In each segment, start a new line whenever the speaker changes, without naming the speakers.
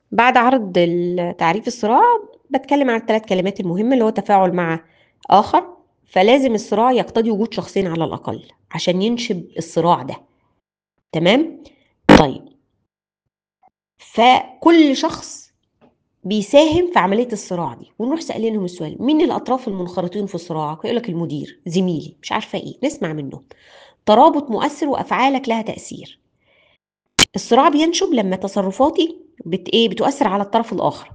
بعد عرض ال تعريف الصراع، باتكلم عن ال3 كلمات المهمة اللي هو تفاعل مع آخر، فلازم الصراع يقتضي وجود شخصين على الأقل، عشان ينشب الصراع ده، تمام؟ طيب. فكل شخص بيساهم في عملية الصراع دي، ونروح سائلينهم السؤال مين الأطراف المنخرطين في الصراع؟ يقول لك المدير، زميلي، مش عارفة إيه، نسمع منهم. ترابط مؤثر وأفعالك لها تأثير. الصراع بينشب لما تصرفاتي بت إيه، بتؤثر على الطرف الآخر.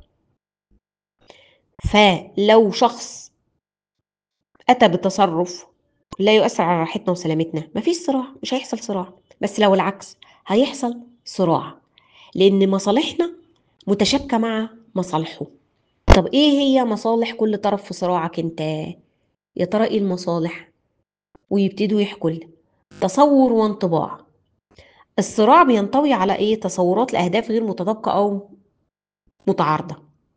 فلو شخص أتى بتصرف لا يؤثر على راحتنا وسلامتنا، ما فيش صراع، مش هيحصل صراع، بس لو العكس هيحصل صراع، لإن مصالحنا متشابكة مع مصالحه. طب إيه هي مصالح كل طرف في صراعك أنت؟ يا ترى إيه المصالح؟ ويبتدوا يحكوا لنا. تصور وانطباع. الصراع بينطوي على إيه، تصورات لأهداف غير متطابقة أو متعارضة.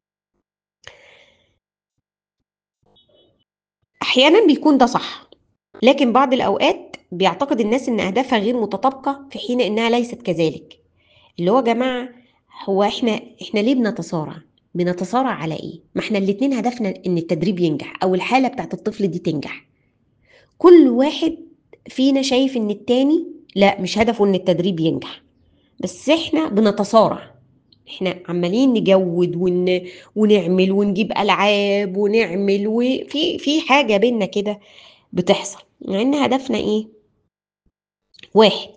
أحيانًا بيكون ده صح، لكن بعض الأوقات بيعتقد الناس إن أهدافها غير متطابقة في حين إنها ليست كذلك. اللي هو يا جماعة هو إحنا إحنا ليه بنتصارع؟ بنتصارع على إيه؟ ما إحنا الاتنين هدفنا إن التدريب ينجح أو الحالة بتاعة الطفل دي تنجح. كل واحد فينا شايف إن التاني لأ، مش هدفه إن التدريب ينجح، بس إحنا بنتصارع. إحنا عمالين نجود ون ونعمل ونجيب ألعاب ونعمل وفي في حاجة بيننا كده بتحصل، مع إن هدفنا إيه؟ واحد.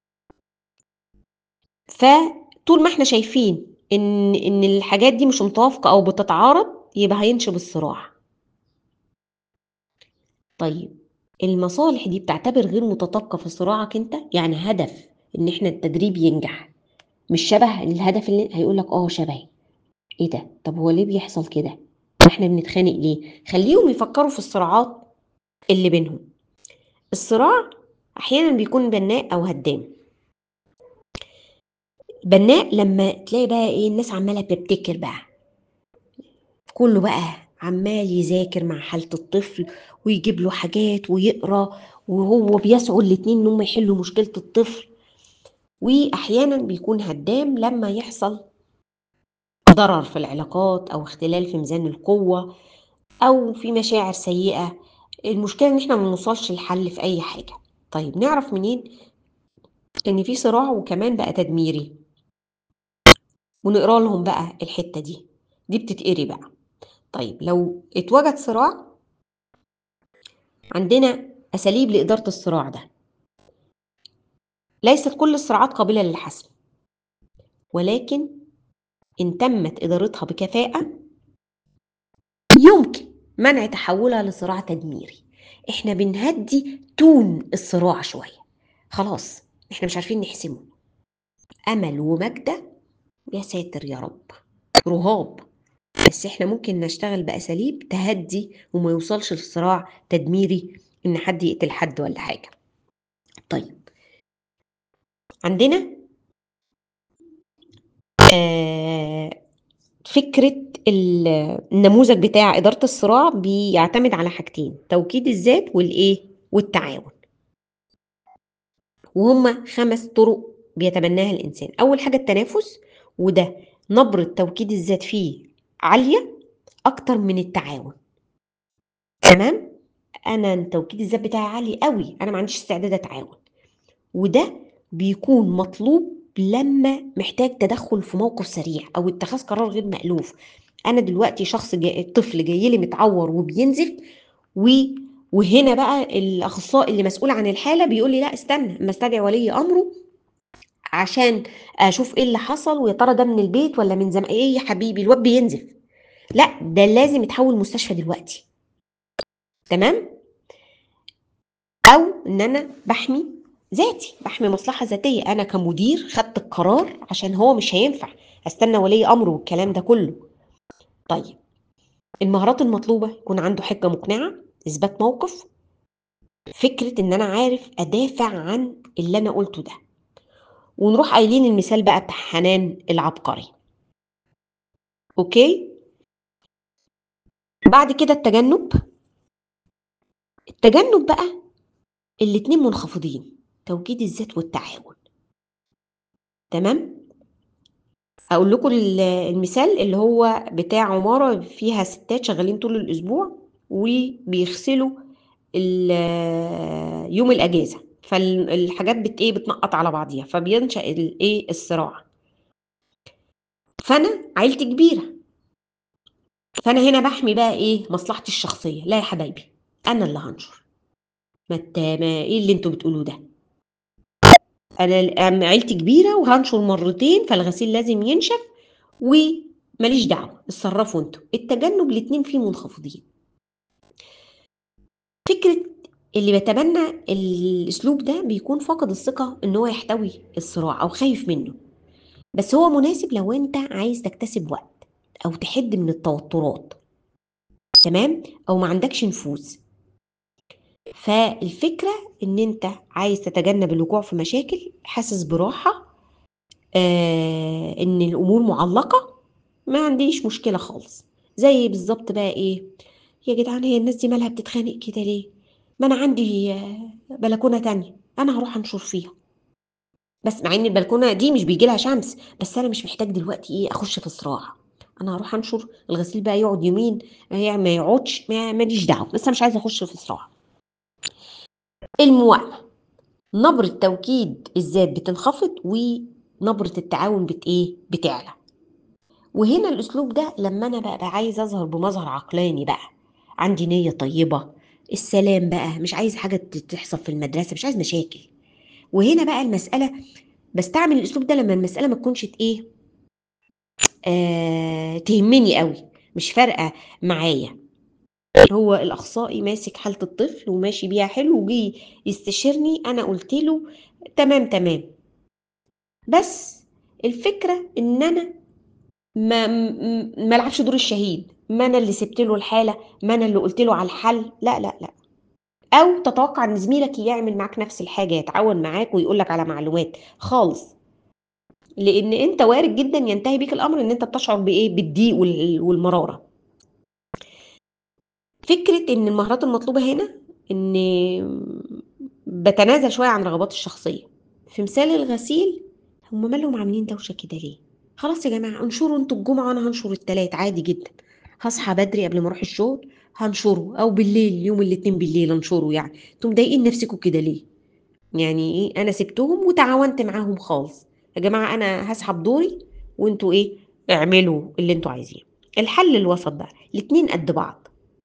فطول ما إحنا شايفين إن إن الحاجات دي مش متوافقة أو بتتعارض، يبقى هينشب الصراع. طيب المصالح دي بتعتبر غير متطابقة في صراعك أنت؟ يعني هدف إن إحنا التدريب ينجح مش شبه الهدف اللي هيقول لك آه شبهي. إيه ده؟ طب هو ليه بيحصل كده؟ إحنا بنتخانق ليه؟ خلّيهم يفكروا في الصراعات اللي بينهم. الصراع أحيانًا بيكون بناء أو هدّام. بناء لما تلاقي بقى إيه، الناس عمّالة تبتكر بقى. كله بقى عمّال يذاكر مع حالة الطفل ويجيب له حاجات ويقرا، وهو بيسعوا الاتنين إن هم يحلوا مشكلة الطفل. وأحيانًا بيكون هدّام لما يحصل ضرر في العلاقات أو اختلال في ميزان القوة أو في مشاعر سيئة. المشكلة إن إحنا ما بنوصلش لحل في أي حاجة. طيب نعرف منين إن في صراع وكمان بقى تدميري؟ ونقرا لهم بقى الحتة دي، دي بتتقري بقى. طيب لو اتوجد صراع عندنا أساليب لإدارة الصراع ده. ليست كل الصراعات قابلة للحسم. ولكن إن تمت إدارتها بكفاءة يمكن منع تحولها لصراع تدميري. إحنا بنهدّي تون الصراع شوية. خلاص إحنا مش عارفين نحسمه. أمل وماجدة يا ساتر يا رب، رهاب. بس إحنا ممكن نشتغل بأساليب تهدّي وما يوصلش لصراع تدميري إن حد يقتل حد والّا حاجة. طيب. عندنا آآ فكرة ال النموذج بتاع إدارة الصراع بيعتمد على حاجتين، توكيد الذات والإيه، والتعاون. وهُم 5 طرق بيتبناها الإنسان. أول حاجة التنافس، وده نبرة توكيد الذات فيه عالية أكتر من التعاون. تمام؟ أنا توكيد الذات بتاعي عالي أوي، أنا ما عنديش استعداد أتعاون. وده بيكون مطلوب لما محتاج تدخُّل في موقف سريع أو اتخاذ قرار غير مألوف. أنا دلوقتي شخص جا طفل جاي لي متعور وبينزف و وهنا بقى الأخصائي اللي مسؤول عن الحالة بيقول لي لأ استنى أمّا استدعي ولي أمره عشان أشوف إيه اللي حصل ويا ترى ده من البيت والّا من زم إيه يا حبيبي الواد بينزف. لأ، ده لازم يتحوّل مستشفى دلوقتي. تمام؟ أو إن أنا باحمي ذاتي، باحمي مصلحة ذاتية. أنا كمدير خدت القرار عشان هو مش هينفع أستنى ولي أمره والكلام ده كله. طيب المهارات المطلوبة يكون عنده حجة مقنعة، إثبات موقف. فكرة إن أنا عارف أدافع عن اللي أنا قُلته ده. ونروح قايلين المثال بقى بتاع حنان العبقري. أوكي؟ بعد كده التجنُّب. التجنُّب بقى الاتنين منخفضين، توكيد الذات والتعاون. تمام؟ اقول لكم ال- المثال اللي هو بتاع عمارة فيها ستات شغالين طول الاسبوع وبيغسلوا ال- يوم الاجازة فالحاجات بت ايه بتنقط على بعضيها فبينشأ الايه الصراع فانا عيلتي كبيرة فانا هنا بحمي بقى ايه مصلحتي الشخصية لا يا حبايبي انا اللي هنشر ما انت ما ايه اللي انتوا بتقولوه ده انا أم- عيلتي كبيره وهنشر مرتين فالغسيل لازم ينشف وماليش دعوه اتصرفوا انتوا التجنب الاتنين فيه منخفضين فكره اللي بيتبنى الاسلوب ده بيكون فاقد الثقه ان هو يحتوي الصراع او خايف منه بس هو مناسب لو انت عايز تكتسب وقت او تحد من التوترات تمام او ما عندكش نفوذ فالفكرة ان انت عايز تتجنب الوقوع في مشاكل حاسس براحة آه ان الامور معلقة ما عنديش مشكلة خالص زي بالظبط بقى ايه يا جدعان هي الناس دي مالها بتتخانق كده ليه ما انا عندي آه، بلكونة تانية انا هروح انشر فيها بس مع ان البلكونة دي مش بيجي لها شمس بس انا مش محتاج دلوقتي ايه اخش في صراع انا هروح انشر الغسيل بقى يقعد يومين ما ما يقعدش ما- ماليش دعوه بس انا مش عايزه اخش في صراع الموائمه نبرة توكيد الذات بتنخفض ونبرة التعاون بت ايه بتعلى وهنا الاسلوب ده لما انا بقى, بقى عايز اظهر بمظهر عقلاني بقى عندي نية طيبة السلام بقى مش عايز حاجة ت- تحصل في المدرسة مش عايز مشاكل وهنا بقى المسألة بستعمل الاسلوب ده لما المسألة ما تكونش ت- ايه آه تهمني قوي مش فارقة معايا هو الاخصائي ماسك حالة الطفل وماشي بيها حلو وجي يستشيرني انا قلت له تمام تمام بس الفكرة ان انا ما م- ما العبش دور الشهيد ما انا اللي سبت له الحالة ما انا اللي قلت له على الحل لا لا لا او تتوقع ان زميلك يعمل معاك نفس الحاجة يتعاون معاك ويقول لك على معلومات خالص لان انت وارد جدا ينتهي بيك الامر ان انت بتشعر بايه بالضيق وال- والمرارة فكرة ان المهارات المطلوبة هنا ان بتنازل شوية عن رغباتي الشخصية في مثال الغسيل هم مالهم عاملين دوشة كده ليه خلاص يا جماعة انشروا انتوا الجمعة وانا هنشر التلات عادي جدا هصحى بدري قبل ما اروح الشغل هنشره او بالليل يوم الاتنين بالليل انشره يعني انتوا مضايقين نفسكم كده ليه يعني ايه انا سبتهم وتعاونت معاهم خالص يا جماعة انا هسحب دوري وانتوا ايه اعملوا اللي انتوا عايزينه الحل الوسط بقى الاتنين قد بعض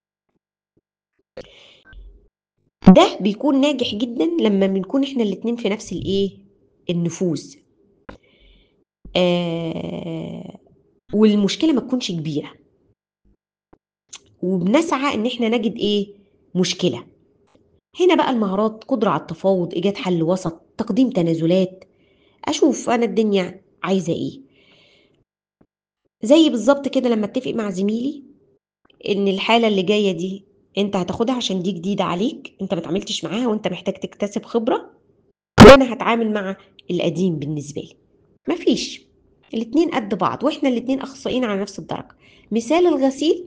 ده بيكون ناجح جدا لما بنكون احنا الاتنين في نفس الايه النفوذ آه والمشكله ما تكونش كبيره وبنسعى ان احنا نجد ايه مشكله هنا بقى المهارات قدره على التفاوض ايجاد حل وسط تقديم تنازلات اشوف انا الدنيا عايزه ايه زي بالظبط كده لما اتفق مع زميلي ان الحاله اللي جايه دي انت هتاخدها عشان دي جديده عليك انت ما اتعاملتش معاها وانت محتاج تكتسب خبره وانا هتعامل مع القديم بالنسبه لي مفيش الاتنين قد بعض واحنا الاتنين اخصائيين على نفس الدرجه مثال الغسيل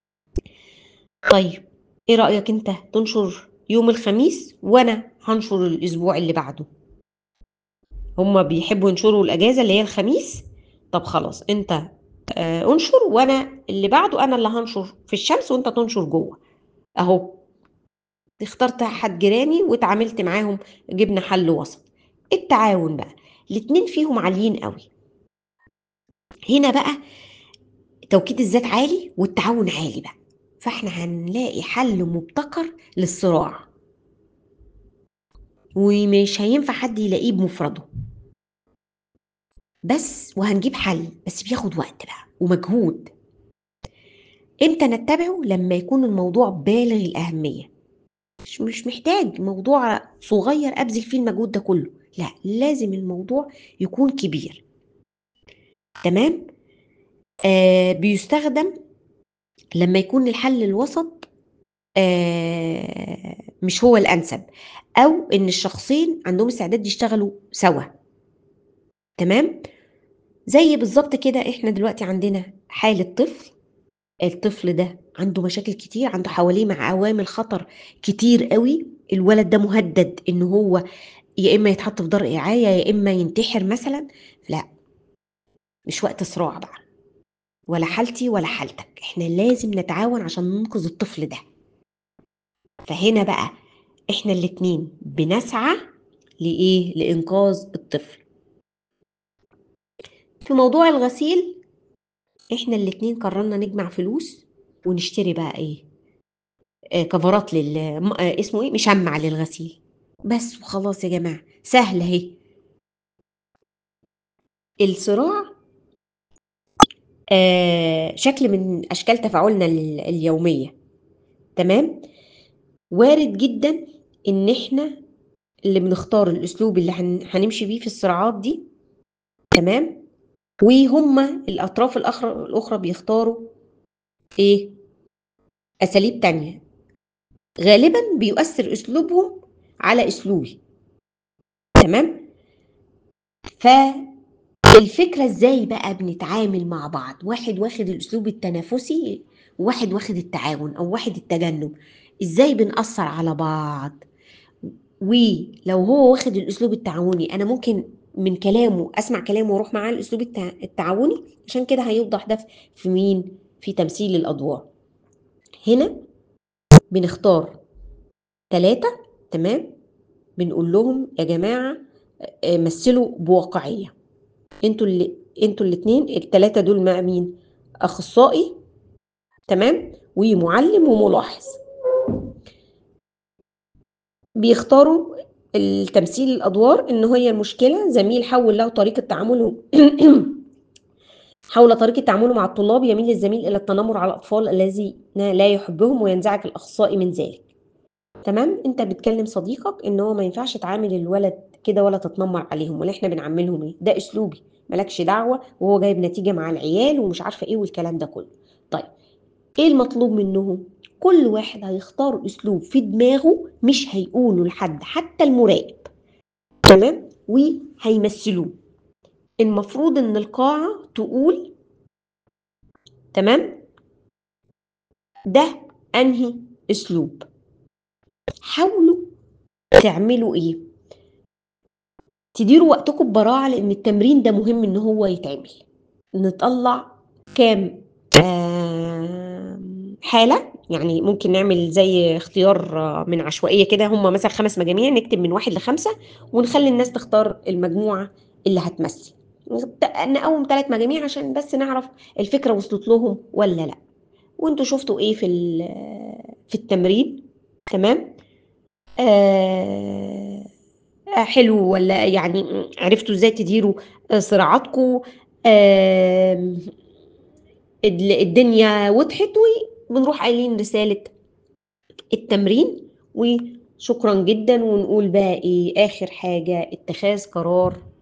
طيب ايه رايك انت تنشر يوم الخميس وانا هنشر الاسبوع اللي بعده هما بيحبوا ينشروا الاجازه اللي هي الخميس طب خلاص انت آه انشر وانا اللي بعده انا اللي هنشر في الشمس وانت تنشر جوه اهو اخترت حد جيراني واتعاملت معاهم جبنا حل وسط التعاون بقى الاتنين فيهم عاليين قوي هنا بقى توكيد الذات عالي والتعاون عالي بقى فاحنا هنلاقي حل مبتكر للصراع ومش هينفع حد يلاقيه بمفرده بس وهنجيب حل بس بياخد وقت بقى ومجهود امتى نتبعه لما يكون الموضوع بالغ الأهمية مش مش محتاج موضوع صغير أبذل فيه المجهود ده كله لا لازم الموضوع يكون كبير تمام آه بيستخدم لما يكون الحل الوسط آه مش هو الأنسب أو إن الشخصين عندهم استعداد يشتغلوا سوا تمام زي بالظبط كده إحنا دلوقتي عندنا حالة طفل الطفل ده عنده مشاكل كتير عنده حواليه مع عوامل خطر كتير قوي الولد ده مهدد إن هو يا إما يتحط في دار إعاية يا إما ينتحر مثلا لا مش وقت صراع بقى ولا حالتي ولا حالتك احنا لازم نتعاون عشان ننقذ الطفل ده فهنا بقى احنا الاتنين بنسعى لايه لانقاذ الطفل في موضوع الغسيل احنا الاتنين قررنا نجمع فلوس ونشتري بقى ايه آه كفرات لل م- آه اسمه ايه مشمع للغسيل بس وخلاص يا جماعه سهله اهي الصراع آه شكل من اشكال تفاعلنا ال- اليوميه تمام وارد جدا ان احنا اللي بنختار الاسلوب اللي هن- هنمشي بيه في الصراعات دي تمام وهما الاطراف الاخرى الاخرى بيختاروا ايه اساليب تانية غالبا بيؤثر اسلوبهم على اسلوبي تمام فالفكره ازاي بقى بنتعامل مع بعض واحد واخد الاسلوب التنافسي وواحد واخد التعاون او واحد التجنب ازاي بنأثر على بعض ولو هو واخد الاسلوب التعاوني انا ممكن من كلامه اسمع كلامه واروح معاه الاسلوب التع- التعاوني عشان كده هيوضح ده في مين في تمثيل الادوار هنا بنختار ثلاثة تمام بنقول لهم يا جماعة آه، مثلوا بواقعية انتوا اللي انتوا الاتنين التلاتة دول مع مين اخصائي تمام ومعلم وملاحظ بيختاروا التمثيل الادوار ان هي المشكله زميل حول له طريقه تعامله حول طريقه تعامله مع الطلاب يميل الزميل الى التنمر على الاطفال الذين لا يحبهم وينزعج الاخصائي من ذلك تمام انت بتكلم صديقك ان هو ما ينفعش تعامل الولد كده ولا تتنمر عليهم ولا احنا بنعملهم ايه ده اسلوبي مالكش دعوه وهو جايب نتيجه مع العيال ومش عارفه ايه والكلام ده كله طيب ايه المطلوب منهم كل واحد هيختار اسلوب في دماغه مش هيقوله لحد حتى المراقب تمام وهيمثلوه المفروض ان القاعه تقول تمام ده انهي اسلوب حاولوا تعملوا ايه تديروا وقتكم ببراعه لان التمرين ده مهم ان هو يتعمل نطلع كام آم، حاله يعني ممكن نعمل زي اختيار آه، من عشوائيه كده هم مثلا خمس مجاميع نكتب من واحد لخمسه ونخلي الناس تختار المجموعه اللي هتمثل نقوم ثلاث مجاميع عشان بس نعرف الفكره وصلت لهم ولا لا وانتوا شفتوا ايه في ال- في التمرين تمام آه آه، حلو ولا يعني عرفتوا ازاي تديروا آه، صراعاتكم آه الدنيا وضحت وبنروح قايلين رسالة التمرين وشكرا جدا ونقول بقى ايه اخر حاجة اتخاذ قرار